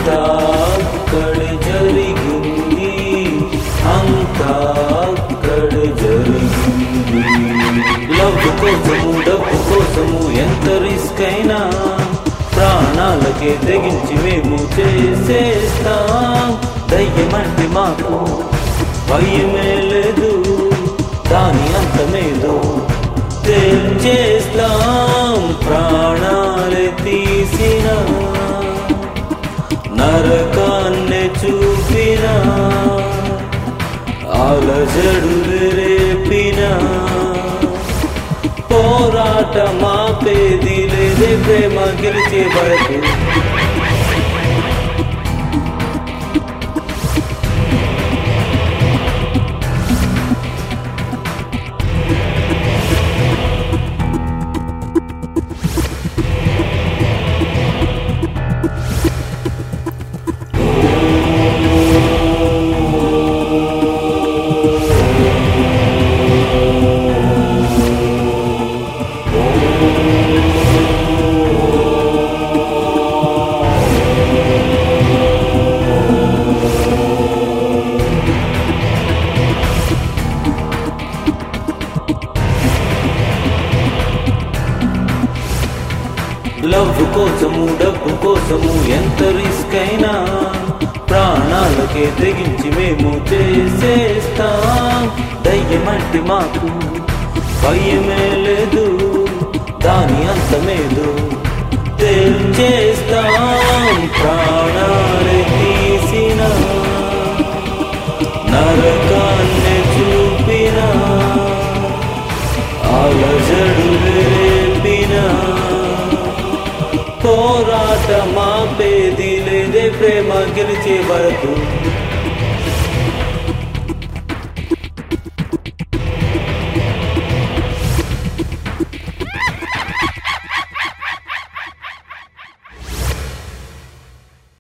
అంతా అక్కడ జరిగింది అంతా అక్కడ జరిగింది లవ్ కోసము డబ్బు కోసము ఎంత రిస్క్ అయినా ప్రాణాలకే తెగించి మేము చేసేస్తాం దయ్యమంటే మాకు భయమే లేదు దాని అంతమేదో చేస్తాం ప్రాణాలే తీసిన నరకాన్ని చూపిన అలజడులు రేపిన పోరాట మాపేది లేదే ప్రేమ గెలిచే వరకు లవ్ కోసము డబ్బు కోసము ఎంత రిస్క్ అయినా ప్రాణాలకే తెగించి మేము చేసేస్తాం దయ్యమంటే మాకు భయమే లేదు దాని అంతమేదు చేస్తాం ప్రాణాలే తీసిన నరకాన్ని చూపిన అలజడు రేపిన పోరాట మాపేది లేదే ప్రేమ గెలిచే వరకు